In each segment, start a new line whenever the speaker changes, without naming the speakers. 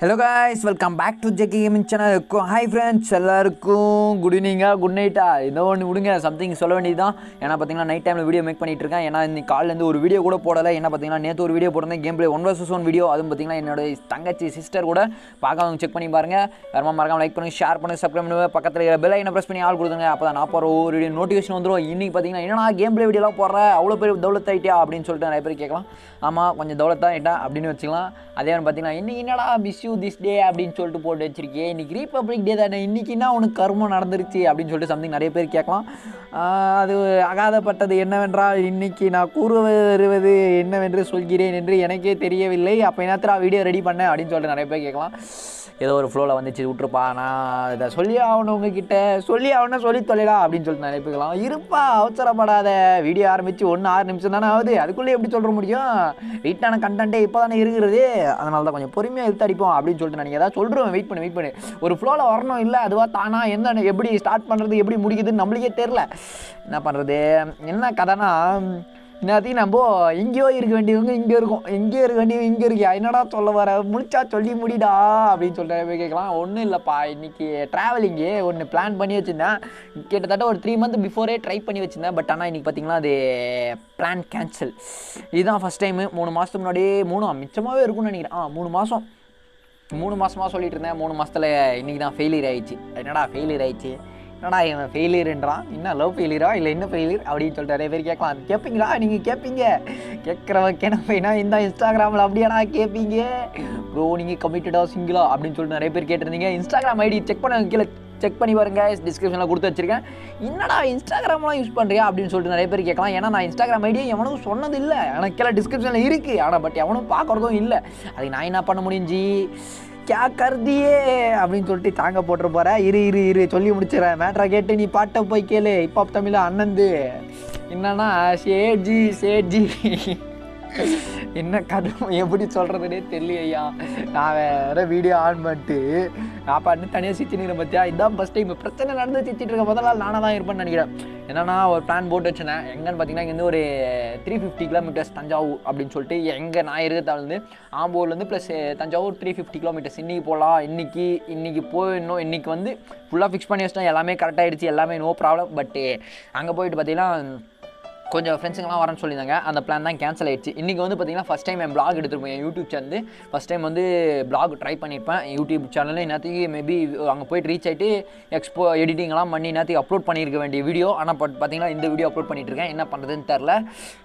hello guys welcome back to JK gaming channel hi friends எல்லாருக்கும் good ஈவினிங்கா good நைட்டா ஏதோ ஒன்று விடுங்க சம்திங் சொல்ல வேண்டியது தான் ஏன்னா பார்த்தீங்கன்னா நைட் டைமில் வீடியோ மேக் பண்ணிட்டு இருக்கேன் ஏன்னா இன்னைக்கு காலிலேருந்து ஒரு வீடியோ கூட போடலை ஏன்னா பார்த்தீங்கன்னா நேற்று ஒரு வீடியோ போட்டிருந்தேன் game play one versus one video அதுவும் பார்த்தீங்கன்னா என்னோட தங்கச்சி சிஸ்டர் கூட பார்க்காம செக் பண்ணி பாருங்க வேறமா மறக்காம லைக் பண்ணுங்க ஷேர் பண்ணுங்க சப்ஸ்கிரைப் பண்ணுங்க பக்கத்தில் பெல் ஐனை ப்ரெஸ் பண்ணி ஆள் கொடுத்துங்க அப்போ தான் நான் போகிற ஒரு வீடியோ நோட்டிஃபிகேஷன் வந்துடும் இன்னைக்கு பார்த்தீங்கன்னா என்னடா கேம் பிளே வீடியோலாம் போடுற அவ்வளோ பெரிய தௌலத் ஆயிட்டியா அப்படின்னு சொல்லிட்டு நிறைய பேர் கேட்கலாம் ஆமாம் கொஞ்சம் தௌலத்தான் ஆயிட்டா அப்படின்னு வச்சுக்கலாம் அதே மாதிரி பார்த்தீங்கன்னா இன்னைக்கு என்னடா மிஸ் யூ திஸ் டே அப்படின்னு சொல்லிட்டு போட்டு வச்சிருக்கேன் இன்னைக்கு ரீபப்ளிக் டே தானே இன்னைக்குன்னா உனக்கு கர்மம் நடந்துருச்சு அப்படின்னு சொல்லிட்டு சம்திங் நிறைய பேர் கேட்கலாம் ஆஹ் அது அகாதப்பட்டது என்னவென்றால் இன்னைக்கு நான் கூற வருவது என்னவென்று சொல்கிறேன் என்று எனக்கே தெரியவில்லை அப்போ என்னத்திரா வீடியோ ரெடி பண்ணேன் அப்படின்னு சொல்லிட்டு நிறைய பேர் கேட்கலாம் ஏதோ ஒரு ஃப்ளோவில் வந்துச்சு விட்ருப்பா நான் இதை சொல்லி ஆகணும் உங்ககிட்ட சொல்லி ஆகணும் சொல்லி தொலைடா அப்படின்னு சொல்லிட்டு நிறைய பேர்லாம் இருப்பா அவசரப்படாத வீடியோ ஆரம்பித்து ஒன்று ஆறு நிமிஷம் தானே ஆகுது அதுக்குள்ளே எப்படி சொல்ல முடியும் வெயிட்டான கண்டென்ட்டே இப்போ தானே இருக்கிறது அதனால தான் கொஞ்சம் பொறுமையாக இழுத்து அடிப்போம் அப்படின்னு சொல்லிட்டு நான் ஏதாவது சொல்கிறேன் வெயிட் பண்ணு வெயிட் பண்ணு ஒரு ஃப்ளோவில் வரணும் இல்லை அதுவா தானா என்ன எப்படி ஸ்டார்ட் பண்ணுறது எப்படி முடிக்குதுன்னு நம்மளுக்கே தெரில என்ன பண்ணுறது என்ன கதைனா எல்லாத்தையும் நம்ம எங்கேயோ இருக்க வேண்டியவங்க இங்கே இருக்கும் எங்கேயோ இருக்க வேண்டியவங்க இங்கே இருக்கியா என்னடா சொல்ல வர முடிச்சா சொல்லி முடிடா அப்படின்னு சொல்லிட்டு போய் கேட்கலாம் ஒன்றும் இல்லைப்பா இன்னைக்கு ட்ராவலிங்கு ஒன்று பிளான் பண்ணி வச்சுருந்தேன் கிட்டத்தட்ட ஒரு த்ரீ மந்த் பிஃபோரே ட்ரை பண்ணி வச்சுருந்தேன் பட் ஆனால் இன்றைக்கி பார்த்தீங்கன்னா அது பிளான் கேன்சல் இதுதான் ஃபஸ்ட் டைமு மூணு மாதத்துக்கு முன்னாடியே மூணு மிச்சமாகவே இருக்கும்னு நினைக்கிறேன் ஆ மூணு மாதம் மூணு மாதமாக சொல்லிட்டு இருந்தேன் மூணு மாதத்தில் இன்றைக்கி தான் ஃபெயிலியர் ஆயிடுச்சு என்னடா ஃபெயிலியர் ஆயிடுச்சு என்னடா இவன் ஃபெயிலியர்ன்றான் என்ன லவ் ஃபெயிலியரா இல்லை என்ன ஃபெயிலியர் அப்படின்னு சொல்லிட்டு நிறைய பேர் கேட்கலாம் கேட்பீங்களா நீங்கள் கேட்பீங்க கேட்குறவன் கிணப்பைனா இந்த இன்ஸ்டாகிராமில் அப்படியாடா கேட்பீங்க ப்ரோ நீங்கள் கமிட்டடாக சிங்கிளா அப்படின்னு சொல்லிட்டு நிறைய பேர் கேட்டிருந்தீங்க இன்ஸ்டாகிராம் ஐடி செக் பண்ண கீழே செக் பண்ணி பாருங்க டிஸ்கிரிப்ஷனில் கொடுத்து வச்சிருக்கேன் என்னடா இன்ஸ்டாகிராம்லாம் யூஸ் பண்ணுறியா அப்படின்னு சொல்லிட்டு நிறைய பேர் கேட்கலாம் ஏன்னா நான் இன்ஸ்டாகிராம் ஐடியை எவனும் சொன்னது இல்லை எனக்கு கீழே டிஸ்கிரிப்ஷனில் இருக்குது ஆனால் பட் எவனும் பார்க்குறதும் இல்லை அதுக்கு நான் என்ன பண்ண முடிஞ்சு கே கருதியே அப்படின்னு சொல்லிட்டு தாங்க போட்டுற போற இரு இரு இரு சொல்லி முடிச்சிடறேன் மேட்ரை கேட்டு நீ பாட்டை போய் கேளு ஹிப்ஹாப் தமிழ் அண்ணந்து என்னன்னா சேட்ஜி சேட்ஜி என்ன கதை எப்படி சொல்கிறதுனே தெரியலையா நான் வேற வீடியோ ஆன் பண்ணிட்டு நான் பண்ணி தனியாக சிரிச்சுன்னு பார்த்தியா இதான் ஃபஸ்ட் டைம் பிரச்சனை நடந்து சிரிச்சிட்டு இருக்க முதல்ல நானாக தான் இருப்பேன்னு நினைக்கிறேன் என்னன்னா ஒரு பிளான் போட்டு வச்சிருந்தேன் எங்கன்னு பார்த்தீங்கன்னா இங்கேருந்து ஒரு த்ரீ ஃபிஃப்டி கிலோமீட்டர்ஸ் தஞ்சாவூர் அப்படின்னு சொல்லிட்டு எங்கே நான் இருக்கிறதாலேருந்து ஆம்பூர்லேருந்து plus Thanjavur three fifty kilometres இன்றைக்கி போகலாம் இன்றைக்கி இன்றைக்கி போயிடணும் இன்றைக்கி வந்து ஃபுல்லாக ஃபிக்ஸ் பண்ணி வச்சிட்டேன் எல்லாமே கரெக்டாகிடுச்சு எல்லாமே நோ ப்ராப்ளம் பட்டு அங்கே போயிட்டு பார்த்தீங்கன்னா கொஞ்சம் ஃப்ரெண்ட்ஸுங்கெல்லாம் வரேன்னு சொல்லியிருந்தாங்க அந்த பிளான் தான் கேன்சல் ஆயிடுச்சு இன்றைக்கி வந்து பார்த்தீங்கன்னா ஃபஸ்ட் டைம் என் பிளாக் எடுத்துருப்பேன் என் யூடியூப் சேனல் ஃபஸ்ட் டைம் வந்து பிளாக் ட்ரை பண்ணியிருப்பேன் யூடியூப் சேனலில் இன்னத்துக்கு மேபி அங்கே போயிட்டு ரீச் ஆகிட்டு எக்ஸ்போ எடிட்டிங்லாம் பண்ணி இன்னத்துக்கு அப்லோட் பண்ணியிருக்க வேண்டிய வீடியோ ஆனால் பட் பார்த்தீங்கன்னா இந்த வீடியோ அப்லோட் பண்ணிட்டு இருக்கேன் என்ன பண்ணுறதுன்னு தெரில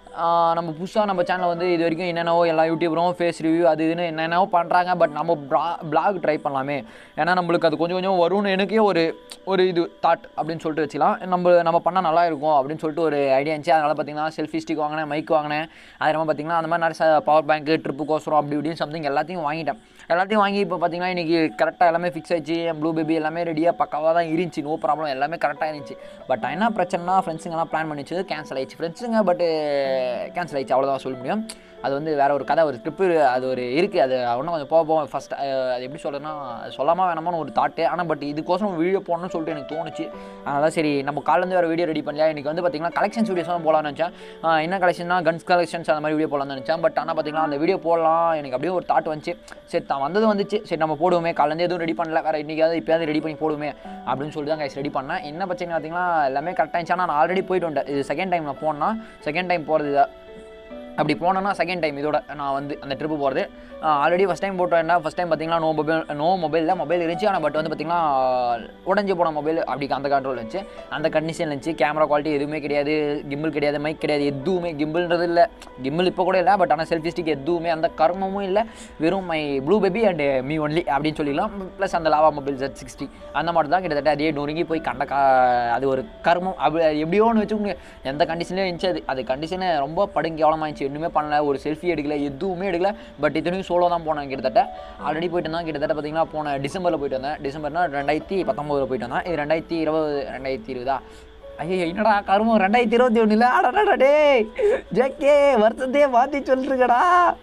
நம்ம புதுசாக நம்ம சேனலில் வந்து இது வரைக்கும் என்னென்னவோ எல்லா யூடியூபரும் ஃபேஸ் ரிவ்யூ அது இதுன்னு என்னென்னவோ பண்ணுறாங்க பட் நம்ம ப்ளா பிளாக் ட்ரை பண்ணலாமே ஏன்னா நம்மளுக்கு அது கொஞ்சம் கொஞ்சம் வரும்னு எனக்கே ஒரு ஒரு இது தாட் அப்படின்னு சொல்லிட்டு வச்சுக்கலாம் நம்ம நம்ம பண்ணால் நல்லா இருக்கும் அப்படின்னு சொல்லிட்டு ஒரு ஐடியா இருந்துச்சு அதனால் பார்த்தீங்கன்னா செல்ஃபி ஸ்டிக் வாங்கினேன் மைக் வாங்கினேன் அது நம்ம பார்த்தீங்கன்னா அந்த மாதிரி நிறைய பவர் பேங்க்கு ட்ரிப்புக்கோசரம் அப்படி இப்படின்னு சம்திங் எல்லாத்தையும் வாங்கிட்டேன் எல்லாத்தையும் வாங்கி இப்போ பார்த்தீங்கன்னா இன்றைக்கி கரெக்டாக எல்லாமே ஃபிக்ஸ் ஆயிடுச்சு என் ப்ளூ பேபி எல்லாமே ரெடியாக பக்காவாக தான் இருந்துச்சு நோ ப்ராப்ளம் எல்லாமே கரெக்டாக இருந்துச்சு பட் என்ன பிரச்சனைனா ஃப்ரெண்ட்ஸுங்கெல்லாம் பிளான் பண்ணி வச்சது கேன்சல் ஆயிடுச்சு ஃப்ரெண்ட்ஸுங்க பட்டு கேன்சல் ஆயிடுச்சு அவ்வளோதான் சொல்ல முடியும் அது வந்து வேற ஒரு கதை ஒரு ட்ரிப்பு அது ஒரு இருக்குது அது இன்னும் கொஞ்சம் போக போக ஃபஸ்ட் அது எப்படி சொல்கிறதுனா அது சொல்லாமல் வேணாமான்னு ஒரு தாட்டு ஆனால் பட் இதுக்கோசரம் வீடியோ போடணும்னு சொல்லிட்டு எனக்கு தோணுச்சு அதனால் சரி நம்ம காலேருந்து வேறு வீடியோ ரெடி பண்ணலையா எனக்கு வந்து பார்த்திங்கன்னா கலெக்ஷன்ஸ் வீடியோஸ் தான் போகலான்னு நினச்சேன் ஆஹ் என்ன கலெக்ஷன்னா கன்ஸ் கலெக்ஷன்ஸ் அந்த மாதிரி வீடியோ போடலாம்னு நினச்சேன் பட் ஆனால் பார்த்திங்கன்னா அந்த வீடியோ போடலாம் எனக்கு அப்படியே ஒரு தாட் வந்துச்சு சரி தான் வந்தது வந்துச்சு சரி நம்ம போடுவோமே காலேருந்து எதுவும் ரெடி பண்ணல வேறு இன்றைக்காவது இப்போயாவது ரெடி பண்ணி போடுவோமே அப்படின்னு சொல்லிட்டு தான் கைஸ் ரெடி பண்ணேன் என்ன பிரச்சனை பார்த்தீங்கன்னா எல்லாமே கரெக்டாக இருந்துச்சு ஆனால் நான் ஆல்ரெடி போயிட்டு வந்தேன் இது செகண்ட் டைம் நான் போனேன் செகண்ட் டைம் போகிறது அப்படி போனேன்னா செகண்ட் டைம் இதோட நான் வந்து அந்த ட்ரிப்பு போகிறது ஆல்ரெடி ஃபஸ்ட் டைம் போட்டேன்னா ஃபஸ்ட் டைம் பார்த்தீங்கன்னா நோ மொபைல் நோ மொபைலில் மொபைல் இருந்துச்சு ஆனால் பட் வந்து பார்த்தீங்கன்னா உடஞ்சி போன மொபைல் அப்படி அந்த கண்ட்ரோல் இருந்துச்சு அந்த கண்டிஷன் இருந்துச்சு கேமரா குவாலிட்டி எதுவுமே கிடையாது கிம்பிள் கிடையாது மைக் கிடையாது எதுவுமே கிம்பிள்ன்றது இல்லை கிம்பிள் இப்போ கூட இல்லை பட் ஆனால் செல்ஃபி ஸ்டிக் எதுவுமே அந்த கர்மமும் இல்லை வெறும் my blue baby and me only அப்படின்னு சொல்லிடலாம் ப்ளஸ் அந்த லாவா மொபைல் ஜெட் சிக்ஸ்டி அந்த மாதிரி தான் கிட்டத்தட்ட அதே நொறுங்கி போய் கண்ட கா அது ஒரு கர்மம் அப்படி அது எப்படியோ ஒன்று வச்சுக்கோங்க எந்த கண்டிஷன்லேயும் இருந்துச்சு அது அது கண்டிஷனு ரொம்ப படுங்க எவ்வளோமாச்சு ஒன்றுமே பண்ணல ஒரு செல்ஃபி எடுக்கல எதுவுமே எடுக்கல பட் இத்தனையும் சோலோ தான் போனேன் கிட்டத்தட்ட ஆல்ரெடி போயிட்டு வந்தேன் கிட்டத்தட்ட பார்த்தீங்கன்னா போன டிசம்பரில் போயிட்டு வந்தேன் டிசம்பர்னா ரெண்டாயிரத்தி பத்தொம்போதில் போயிட்டு வந்தேன் இது ரெண்டாயிரத்தி இருபது ரெண்டாயிரத்தி இருபதா ஐயோ என்னடா கருமம் ரெண்டாயிரத்தி இருபத்தி ஒன்றில் அடடா டேய் ஜேக்கே வருஷத்தையே மாற்றி சொல்லிருக்கடா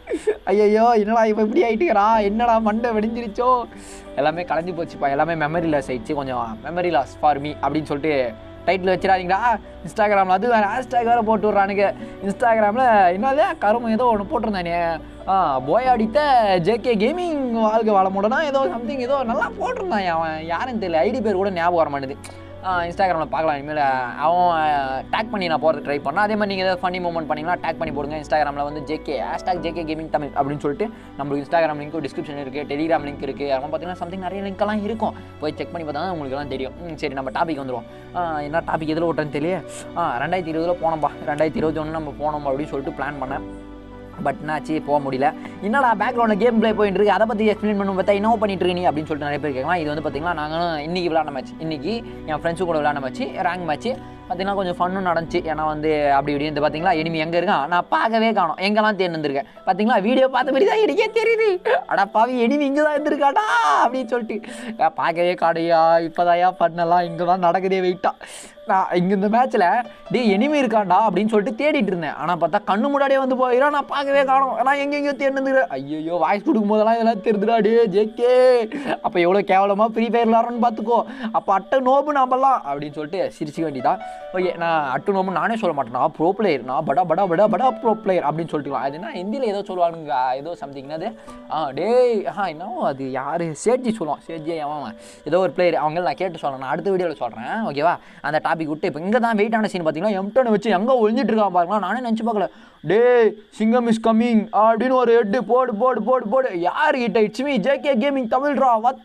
ஐயோ என்னடா இப்போ இப்படி ஆயிட்டுக்கிறா என்னடா மண்டை வெடிஞ்சிருச்சோ எல்லாமே கலைஞ்சு போச்சுப்பா எல்லாமே மெமரி லாஸ் ஆயிடுச்சு கொஞ்சம் மெமரி லாஸ் ஃபார் மீ அப்படின்னு சொல்லிட்டு டைட்டில் வச்சிடாதீங்கடா இன்ஸ்டாகிராமில் அது வேறு ஹேஷ்டேக் வேறு போட்டு விட்றானுங்க இன்ஸ்டாகிராமில் என்னதே கருமம் ஏதோ ஒன்று போட்டிருந்தானே ஆ போய் அடித்த ஜேகே கேமிங் வாழ்க்கை வாழ முடினா ஏதோ சம்திங் ஏதோ நல்லா போட்டிருந்தான் அவன் யாருன்னு தெரியல ஐடி பேர் கூட ஞாபகம் வர மாட்டேது இன்ஸ்டாகிராமில் பார்க்கலாம் இனிமேல் அவன் டேக் பண்ணி நான் போகிறது ட்ரை பண்ணேன் அதே மாதிரி நீங்கள் ஏதாவது ஃபன்னி மூமெண்ட் பண்ணிங்கன்னா டேக் பண்ணி போடுங்க இன்ஸ்டாகிராமில் வந்து JK hashtag JK gaming Tamil அப்படின்னு சொல்லிட்டு நம்மளுக்கு இன்ஸ்டாகிராம் லிங்க் டிஸ்கிரிப்ஷன் இருக்குது டெலிகிராம் லிங்க் இருக்குது அதெல்லாம் பார்த்தீங்கன்னா சம்திங் நிறைய லிங்க்லாம் இருக்கும் போய் செக் பண்ணி பார்த்தா உங்களுக்கு எல்லாம் தெரியும் ம், சரி நம்ம டாபிக் வந்துடுவோம் ஆ, என்ன டாபிக் எதில் ஓட்டுறேன்னு தெரியல ஆ ரெண்டாயிரத்தி இருபதில் போனோம்பா ரெண்டாயிரத்தி இருபத்தி ஒன்று நம்ம போனோம் அப்படின்னு சொல்லிட்டு பிளான் பண்ணேன் பட் என்னாச்சு போக முடியல என்னடா பேக்ரவுண்டில் கேம் ப்ளே போயிட்டு இருக்கு அதை பற்றி எக்ஸ்பிளைன் பண்ணும் பார்த்தா என்ன பண்ணிட்டு இருக்கீங்க நீ அப்படின்னு சொல்லிட்டு நிறைய பேர் கேட்கலாம் இது வந்து பார்த்தீங்கன்னா நாங்களும் இன்னைக்கு விளாட மேட்ச் இன்னைக்கு என் ஃப்ரெண்ட்ஸு கூட விளாட மேட்ச் ரேங்க் மேட்ச் பார்த்தீங்கன்னா கொஞ்சம் ஃபன்னும் நடந்துச்சு ஏன்னா வந்து அப்படி இப்படி இந்த பார்த்தீங்களா எனிமி எங்கே இருக்கான் நான் பார்க்கவே காணோம் எங்கெல்லாம் தேர்ந்து வந்திருக்கேன் பார்த்தீங்களா வீடியோ பார்த்த மாதிரி தான் எனக்கே தெரியுது அடா பாவி எனிமி இங்கே தான் இருந்திருக்காடா அப்படின்னு சொல்லிட்டு நான் பார்க்கவே காடையா இப்போதாயா பண்ணலாம் இங்கே தான் நடக்குதே வெயிட்டா நான் இங்கே இந்த மேட்ச்சில் டேய் எனிமி இருக்காண்டா அப்படின்னு சொல்லிட்டு தேடிட்டு இருந்தேன் ஆனால் பார்த்தா கண்ணு முன்னாடியே வந்து போயிடா நான் பார்க்கவே காணோம் நான் எங்கெங்கேயோ தேடிந்துக்கிறேன் ஐயோ வாய்ஸ் கொடுக்கும் போதெல்லாம் இதெல்லாம் தெரிஞ்சுடா டே ஜேகே அப்போ எவ்வளோ கேவலமாக ஃப்ரீ ஃபயர் விளாட்றோன்னு பார்த்துக்கோ அப்போ அட்டை நோபு நாமெல்லாம் அப்படின்னு சொல்லிட்டு சிரிச்சுக்க வேண்டியதான் ஓகே நான் அட்டு நோபு நானே சொல்ல மாட்டேன் நான் ப்ரோ பிளேயர் நான் படா படா படா படா ப்ரோ பிளேயர் அப்படின்னு சொல்லிட்டுலாம் அது என்ன ஹிந்தியில் ஏதோ சொல்லுவானுங்க ஏதோ சம்திங் அது ஆ டேய் ஆ என்னவோ அது யார் சேட்ஜி சொல்லுவான் சேட்ஜி அவன் ஏதோ ஒரு பிளேயர் அவங்க நான் கேட்டு சொல்கிறேன் நான் அடுத்த வீடியோவில் சொல்கிறேன் ஓகேவா அந்த டாபிக் விட்டு இப்போ இங்கே தான் வெயிட்டான சீன் பார்த்தீங்கன்னா எம்டனை வச்சு எங்கே ஒழிஞ்சிட்டு இருக்கான் பாருங்களா நானே நினச்சி பார்க்கல டேய் சிங்கம் இஸ் கம்மிங் அப்படின்னு ஒரு ஹெட்டு போடு போடு போடு போடு யார் கிட்ட இட்ஸ் மீ ஜேகே கேமிங் தமிழ்ரா வத்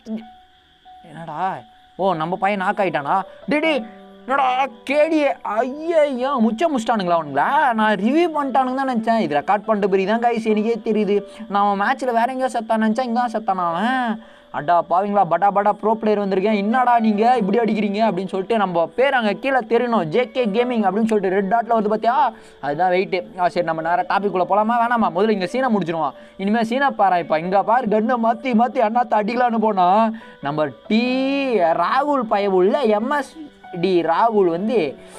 என்னடா ஓ நம்ம பையன் நாக் ஆயிட்டானா டிடி என்னடா கேடியே ஐயா முச்சம் முச்சிட்டானுங்களா அவனுங்களா நான் ரிவ்யூ பண்ணிட்டானுங்க தான் நினச்சேன் இது ரெக்கார்ட் பண்ணிட்டு பிறகு தான் கைஸ் எனக்கே தெரியுது நான் அவன் மேட்ச்சில் வேற எங்கேயோ செத்தான் நினச்சேன் இங்கே தான் செத்தானா அவன் அடா பாவீங்களா படா படா ப்ரோ பிளேயர் வந்திருக்கேன் என்னடா நீங்கள் இப்படி அடிக்கிறீங்க அப்படின்னு சொல்லிட்டு நம்ம பேர் அங்கே கீழே தெரியணும் ஜேகே கேமிங் அப்படின்னு சொல்லிட்டு ரெட் டாட்டில் வந்து பார்த்தியா அதுதான் வெயிட்டு சரி நம்ம நேரம் டாபிக்குள்ளே போகலாமா வேணாமா முதல்ல இங்கே சீனை முடிச்சிருவோம் இனிமேல் சீனை பாரு இப்போ இங்கே பாரு கண்ணை மாற்றி மாற்றி அண்ணாத்த அடிக்கலான்னு போனால் நம்ம டி ராகுல் பயவுள்ள எம்எஸ் டி ராகுல் வந்து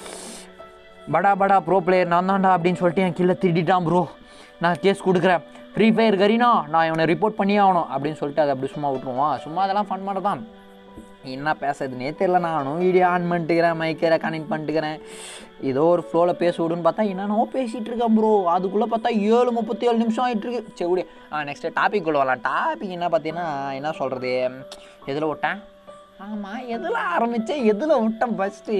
படா படா ப்ரோ பிளேயர் நான் தான்டா அப்படின்னு சொல்லிட்டு என் கீழே திருடிட்டான் ப்ரோ நான் கேஸ் கொடுக்குறேன் ஃப்ரீ ஃபயர் கரீனா நான் இவனை ரிப்போர்ட் பண்ணி ஆகணும் அப்படின்னு சொல்லிட்டு அதை அப்படி சும்மா விட்ருவான் சும்மா அதெல்லாம் ஃபன் பண்ணதான் என்ன பேசுறதுனே தெரில நானும் வீடியோ ஆன் பண்ணிட்டுக்கிறேன் மைக்கை கனெக்ட் பண்ணிட்டுக்கிறேன் ஏதோ ஒரு ஃப்ளோவில் பேச விடுன்னு பார்த்தா என்னென்னவோ பேசிகிட்டு இருக்கேன் ப்ரோ அதுக்குள்ளே பார்த்தா ஏழு முப்பத்தி ஏழு நிமிஷம் ஆகிட்டு இருக்கு சரி விடு ஆ நெக்ஸ்ட்டு டாபிக் உள்ள வரலாம் டாபிக் என்ன பார்த்தீங்கன்னா என்ன சொல்கிறது எதில் விட்டேன் ஆமாம் எதில் ஆரம்பித்தேன் எதில் விட்டேன் ஃபஸ்ட்டு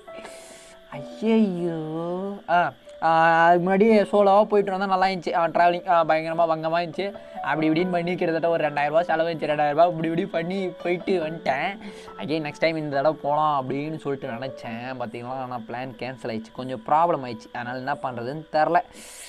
ஐயையோ ஆ ஆ, அதுக்கு முன்னாடி சோலோவாக போயிட்டு வந்தால் நல்லா இருந்துச்சு ட்ராவலிங் பயங்கரமாக வங்கமாக இருந்துச்சு அப்படி இப்படின்னு பண்ணி கிட்டத்தட்ட ஒரு ரெண்டாயிரரூபா செலவு இருந்துச்சு ரெண்டாயிரரூபா இப்படி இப்படி பண்ணி போயிட்டு வந்துட்டேன் அகைன் நெக்ஸ்ட் டைம் இந்த தடவை போகலாம் அப்படின்னு சொல்லிட்டு நினச்சேன் பார்த்தீங்களா ஆனால் பிளான் கேன்சல் ஆயிடுச்சு கொஞ்சம் ப்ராப்ளம் ஆயிடுச்சு அதனால் என்ன பண்ணுறதுன்னு தெரில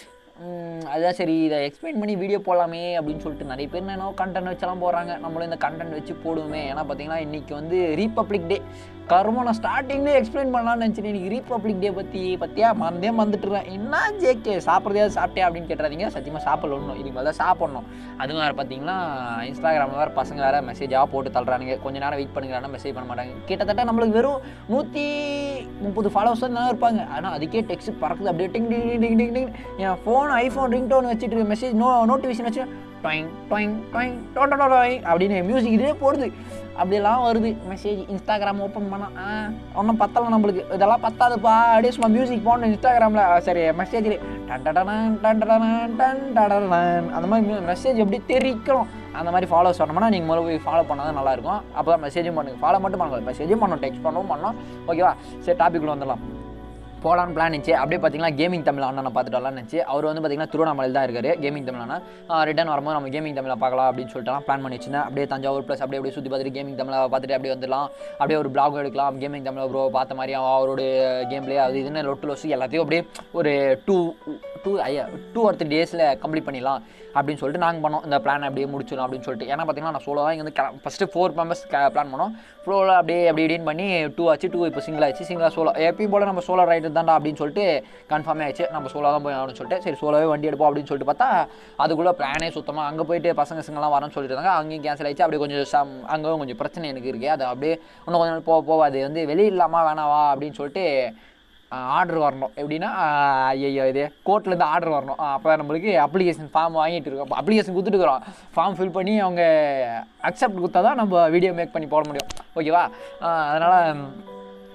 ம், அதான் சரி இதை எக்ஸ்பிளைன் பண்ணி வீடியோ போடலாமே அப்படின்னு சொல்லிட்டு நிறைய பேர் என்னோ கண்டென்ட் வச்செல்லாம் போடுறாங்க நம்மளும் இந்த கண்டென்ட் வச்சு போடுவோமே ஏன்னா பார்த்தீங்கன்னா இன்றைக்கி வந்து ரீபப்ளிக் டே கருமம் நான் ஸ்டார்டிங்லேயே எக்ஸ்பிளைன் பண்ணலாம்னு நினச்சேன் இன்னைக்கு ரீபப்ளிக் டே பற்றி பற்றியா மறந்தே மறந்துட்டுருவேன் என்ன ஜேகே சாப்பிட்றதையாவது சாப்பிட்டே அப்படின்னு கேட்டுறாதீங்க சத்தியமாக சாப்பிடல ஒன்றும் இதுக்கு மேலே தான் சாப்பிட்ணும் அதுவும் வேறு பார்த்தீங்கன்னா இன்ஸ்டாகிராமில் வேறு பசங்க வேறு மெசேஜாக போட்டு தள்ளுறானுங்க கொஞ்ச நேரம் வெயிட் பண்ணுங்கிறானா மெசேஜ் பண்ண மாட்டாங்க கிட்டத்தட்ட நம்மளுக்கு வெறும் நூற்றி முப்பது ஃபாலோவர்ஸ் தான் இருப்பாங்க ஆனால் அதுக்கே டெக்ஸ்ட் பறக்குது அப்படியே டிங் டிங் டிங் டிங் டிங் என் ஃபோன் ஐஃபோன் ரிங் டோன் வச்சுட்டு மெசேஜ் நோ நோட்டிஃபிகேஷன் வச்சு டொயிங் டொயிங் டொயிங் டொயின் டொயின் அப்படின்னு மியூசிக் இதே போடுது அப்படியெல்லாம் வருது மெசேஜ் இன்ஸ்டாகிராம் ஓப்பன் பண்ணால் ஆ ஒன்றும் பத்தலை நம்மளுக்கு இதெல்லாம் பத்தாதுப்பா அப்படியே சும்மா மியூசிக் போடணும் இன்ஸ்டாகிராமில் சரி மெசேஜ் டன் டடனான் டன் டடனான் டன் டடனான் அந்த மாதிரி மெசேஜ் எப்படி தெரிக்கணும் அந்த மாதிரி ஃபாலோஸ் பண்ணோம்னா நீங்கள் முதல்ல போய் ஃபாலோ பண்ணால் தான் நல்லாயிருக்கும் அப்போ தான் மெசேஜும் பண்ணுங்க ஃபாலோ மட்டும் பண்ணலாம் மெசேஜும் பண்ணணும் டெக்ஸ்ட் பண்ணவும் பண்ணோம் ஓகேவா சரி டாபிக்குள்ளே வந்துடலாம் போகலான்னு பிளான் இருந்துச்சு அப்படியே பார்த்தீங்கன்னா கேமிங் தமிழ் அண்ணனை பார்த்துட்டு வரலாம்னு இருந்துச்சு அவர் வந்து பார்த்தீங்கன்னா திருவண்ணாமலையில் தான் இருக்காரு கேமிங் தமிழ் அண்ணா ரிட்டர்ன் வரும்போது நம்ம கேமிங் தமிழை பார்க்கலாம் அப்படின்னு சொல்லிட்டு பிளான் பண்ணி வச்சிருந்தேன் அப்படியே தஞ்சாவூர் ப்ளஸ் அப்படியே அப்படியே சுற்றி பார்த்துட்டு கேமிங் தமிழை பார்த்துட்டு அப்படியே வந்துடலாம் அப்படியே ஒரு பிளாக் எடுக்கலாம் கேமிங் தமிழ் ப்ரோ பார்த்த மாதிரி அவ- அவரோட கேம் பிளே அது இதுன்னு லொட்டு லொசு எல்லாத்தையும் அப்படியே ஒரு டூ டூ ஐயா டூ ஆர் த்ரீ டேஸில் கம்ப்ளீட் பண்ணிடலாம் அப்படின்னு சொல்லிட்டு நாங்கள் பண்ணோம் இந்த பிளான் அப்படியே முடிச்சிடும் அப்படின்னு சொல்லிட்டு ஏன்னா பார்த்தீங்கன்னா நான் சோலோவாக இங்கே வந்து ஃபஸ்ட்டு ஃபோர் மெம்பர்ஸ் பிளான் பண்ணோம் ஃப்ளோவில் அப்படியே அப்படி இப்படின்னு பண்ணி டூ ஆச்சு டூ இப்போ சிங்கிள் ஆச்சு சிங்கிளாக சோலோ எப்பயும் போல் நம்ம சோலோ ரைடர் தான்டா அப்படின்னு சொல்லிட்டு கன்ஃபார்மே ஆயிடுச்சு நம்ம சோலோ தான் போய் ஆகணும்னு சொல்லிட்டு சரி சோலோவே வண்டி எடுப்போம் அப்படின்னு சொல்லிட்டு பார்த்தா அதுக்குள்ளே பிளானே சுத்தமாக அங்கே போயிட்டு பசங்க சிங்கெல்லாம் வரேன்னு சொல்லிட்டு இருந்தாங்க அங்கேயும் கேன்சல் ஆயிடுச்சு அப்படியே கொஞ்சம் சம் அங்கேயும் கொஞ்சம் பிரச்சனை எனக்கு இருக்குது அது அப்படியே இன்னும் கொஞ்சம் நாள் போக போக அது வந்து வெளியிடலாமா வேணாவா அப்படின்னு சொல்லிட்டு ஆர்டர் வரணும் எப்படின்னா ஐயோ இது கோர்ட்லேருந்து ஆர்டர் வரணும் அப்போ நம்மளுக்கு அப்ளிகேஷன் ஃபார்ம் வாங்கிட்டு இருக்கோம் அப்ளிகேஷன் கொடுத்துட்டுருக்குறோம் ஃபார்ம் ஃபில் பண்ணி அவங்க அக்செப்ட் கொடுத்தா தான் நம்ம வீடியோ மேக் பண்ணி போட முடியும் ஓகேவா அதனால்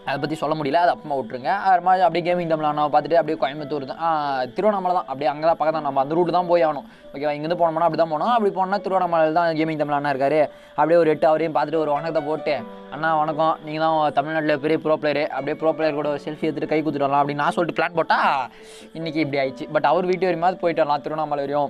அதை பற்றி சொல்ல முடியல அது அப்புறமா விட்ருங்க அப்புறமா அப்படியே கேமிங் தமிழ் அண்ணாவை பார்த்துட்டு அப்படியே கோயம்புத்தூர் தான் ஆ, திருவண்ணாமலை தான் அப்படியே அங்கே தான் பக்கத்தில் நம்ம அந்த ரூட்டு தான் போய் ஆகணும் ஓகேவா இங்கேருந்து போனோம்னா அப்படி தான் போனோம் அப்படி போனோம்னா திருவண்ணாமலை தான் கேமிங் தமிழ் அண்ணா இருக்காரு அப்படியே ஒரு எட்டு அவரையும் பார்த்துட்டு ஒரு வணக்கத்தை போட்டு அண்ணா வணக்கம் நீங்கள் தான் தமிழ்நாட்டில் பெரிய ப்ரோ பிளேயரு அப்படியே ப்ரோ பிளேயர் கூட செல்ஃபி எடுத்துட்டு கை கொடுத்துட்டு வரலாம் அப்படின்னு நான் சொல்லிட்டு பிளான் போட்டால் இன்றைக்கி இப்படி ஆயிடுச்சு பட் அவர் வீட்டு வரையுமாவது போயிட்டு வரலாம் திருவண்ணாமலை வரையும்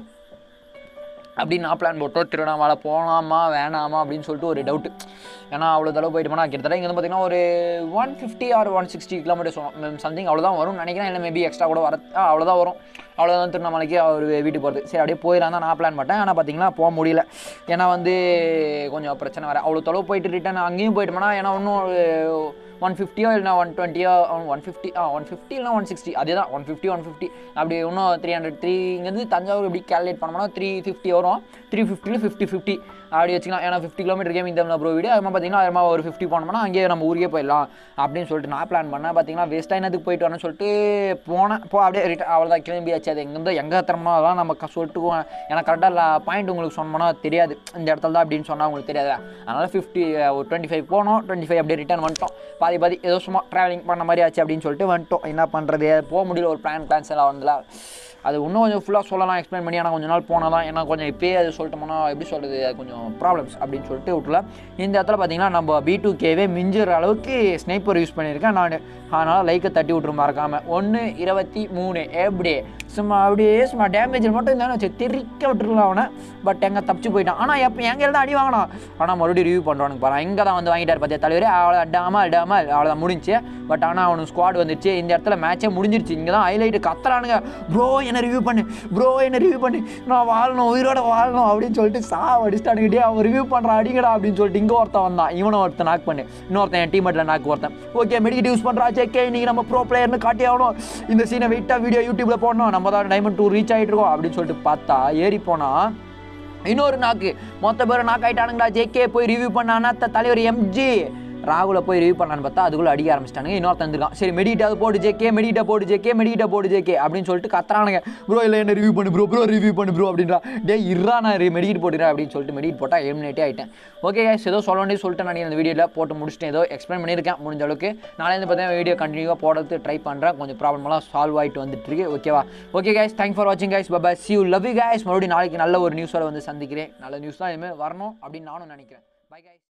அப்படின்னு நான் பிளான் போட்டோம் திருவண்ணாமலை போகலாமா வேணாமா அப்படின்னு சொல்லிட்டு ஒரு டவுட்டு ஏன்னா அவ்வளோ தடவை போயிட்டு போனால் கிட்டத்தட்ட இங்கே வந்து பார்த்தீங்கன்னா ஒரு one fifty or one sixty kilometres வரும் சம்திங் அவ்வளோதான் வரும்னு நினைக்கிறேன் இல்லை மேபி எக்ஸ்ட்ரா கூட வர ஆ, அவ்வளோதான் வரும் அவ்வளோதான் திருவண்ணாமலைக்கு அவர் வீட்டுக்கு போகிறது சரி அப்படியே போயிடலாம் தான் நான் பிளான் பண்ணேன் ஆனால் பார்த்தீங்கன்னா போக முடியல ஏன்னா வந்து கொஞ்சம் பிரச்சனை வேறு அவ்வளோ தொலைவு போயிட்டு ரிட்டன் அங்கேயும் போயிட்டோம்னா ஏன்னா இன்னும் ஒன் ஃபிஃப்டியோ இல்லைனா ஒன் டுவெண்ட்டியோ ஒன் ஃபிஃப்டி ஆ ஒன் ஃபிஃப்டி இல்லைனா ஒன் சிக்ஸ்டி அதே தான் ஒன் ஃபிஃப்டி ஒன் ஃபிஃப்டி அப்படி இன்னும் த்ரீ ஹண்ட்ரட் த்ரீ இங்கேருந்து தஞ்சாவூர் எப்படி கேல்குலேட் பண்ணோம்னா த்ரீ ஃபிஃப்டி வரும் த்ரீ ஃபிஃப்டியில் ஃபிஃப்டி ஃபிஃப்டி அப்படி வச்சுக்கலாம் ஏன்னா fifty kilometre gaming Tamil bro வீடு அதுமாதிரி பார்த்தீங்கன்னா அதுமா ஒரு ஃபிஃப்டி போனோம்னா அங்கேயே நம்ம ஊருக்கே போயிடலாம் அப்படின்னு சொல்லிட்டு நான் பிளான் பண்ணேன் பார்த்தீங்கன்னா வேஸ்ட்டாக என்னதுக்கு போயிட்டு வரேன்னு சொல்லிட்டு போனேன் போ அப்படியே ரிட்ட அவ்வளோதான் கிளம்பியாச்சு அது எங்கேருந்து எங்கே திறமோ அதெல்லாம் நம்ம க- சொல்லிட்டு போ- ஏன்னா கரெக்டாக பாயிண்ட் உங்களுக்கு சொன்னோம்னா தெரியாது இந்த இடத்துல தான் அப்படின்னு சொன்னால் உங்களுக்கு தெரியாது அதனால் ஃபிஃப்டி ஒரு டுவெண்ட்டி ஃபைவ் போனோம் டுவெண்ட்டி ஃபைவ் அப்படியே ரிட்டர்ன் வந்துட்டோம் பாதி பாதி ஏதோ சும்மா ட்ராவலிங் பண்ண மாதிரி ஆச்சு அப்படின்னு சொல்லிட்டு வந்துட்டோம் என்ன பண்ணுறது போக முடியல ஒரு பிளான் கேன்சல் ஆகுதுல அது இன்னும் கொஞ்சம் ஃபுல்லாக சொல்லலாம் எக்ஸ்பிளைன் பண்ணி ஆனால் கொஞ்ச நாள் போனால் தான் ஏன்னா கொஞ்சம் இப்போயே அது சொல்லிட்டோம்னா எப்படி சொல்கிறது அது கொஞ்சம் ப்ராப்ளம்ஸ் அப்படின்னு சொல்லிட்டு விட்டுல இந்த இடத்துல பார்த்தீங்கன்னா நம்ம பி டூ கேவே மிஞ்சுற அளவுக்கு ஸ்னைப்பர் யூஸ் பண்ணியிருக்கேன் நான் அதனால் லைக்கை தட்டி விட்ரு மறக்காமல் ஒன்று இருபத்தி மூணு எப்படி சும்மா அப்படியே சும்மா டேமேஜில் மட்டும் இருந்தாலும் வச்சு திரிக்க விட்டுருக்கலாம் அவனை பட் எங்கே தப்பிச்சு போயிட்டான் ஆனால் எப்போ எங்கே தான் அடி வாங்கினான் ஆனால் மறுபடியும் ரிவ்யூ பண்ணுறானுங்க பாரு இங்கே தான் வந்து வாங்கிட்டார் பார்த்தியா தலைவர் அவ்வளோ அடாமல் அடாமல் அவ்வளோதான் முடிஞ்சு பட் ஆனால் அவனுக்கு ஸ்குவாட் வந்துருச்சு இந்த இடத்துல மேட்சே முடிஞ்சிருச்சு இங்கே தான் ஹைலைட் கத்துறானுங்க ப்ரோ என்ன ரிவ்யூ பண்ணு ப்ரோ என்ன ரிவ்யூ பண்ணு நான் வாழணும் உயிரோட வாழணும் அப்படின்னு சொல்லிட்டு சா அடிச்சிட்டானுக்கிட்டே அவன் ரிவ்யூ பண்ணுறான் அடிக்கடா அப்படின்னு சொல்லிட்டு இங்கே ஒருத்தன் வந்தான் இவனை ஒருத்தன் நாக் பண்ணு இன்னொருத்தன் என் டீமெட்டில் நாக்கு ஒருத்தன் ஓகே மெடிக்கெட் யூஸ் பண்ணுறா ஜேகே இன்னைக்கு நம்ம ப்ரோ பிளேயர்னு காட்டி ஆகணும் இந்த சீனை வெயிட்டாக வீடியோ யூடியூப்பில் போடணும் நம்ம தான் டைமண்ட் டூ ரீச் ஆகிட்டு இருக்கோம் அப்படின்னு சொல்லிட்டு பார்த்தா ஏறி போனால் இன்னொரு நாக்கு மொத்த பேரும் நாக்கு ஆயிட்டானுங்களா ஜேகே போய் ரிவ்யூ பண்ண அண்ணாத்த தலைவர் எம்ஜி ராகுல போய் ரிவ்யூ பண்ணலான்னு பார்த்தா அதுக்குள்ள அடிக்க ஆரம்பிச்சிட்டானுங்க இன்னொருத்தன் இருக்கான் சரி மெடிட்டாவது போடு ஜேகே மெடிட்டா போடு ஜேகே மெடிட்டா போடு ஜேகே அப்படின்னு சொல்லிட்டு கத்துறானுங்க ப்ரோ இல்லை என்ன ரிவ்யூ பண்ணு ப்ரோ ப்ரோ ரிவ்யூ பண்ணு ப்ரோ அப்படின்றா டே இறா நான் மெடிக்கெட் போட்டுறேன் அப்படின்னு சொல்லிட்டு மெடிக்கெட் போட்டால் எலிமினேட்டே ஆயிட்டேன் ஓகே guys ஏதோ சொல்ல வேண்டிய சொல்லிட்டு நான் இந்த வீடியோவில் போட்டு முடிச்சிட்டேன் ஏதோ எக்ஸ்பிளைன் பண்ணியிருக்கேன் முடிஞ்ச அளவுக்கு நாளைந்து பார்த்தீங்கன்னா வீடியோ கண்டினியூவாக போடுறது ட்ரை பண்ணுறேன் கொஞ்சம் ப்ராப்ளம்லாம் சால்வ் ஆகிட்டு வந்துட்டு இருக்கு ஓகேவா ஓகே guys தேங்க் ஃபார் வாட்சிங் guys bye see you love you guys மறுபடியும் நாளைக்கு நல்ல ஒரு நியூஸோட வந்து சந்திக்கிறேன் நல்ல நியூஸ் தான் இனிமேல் வரணும் அப்படின்னு நானும் நினைக்கிறேன் பை guys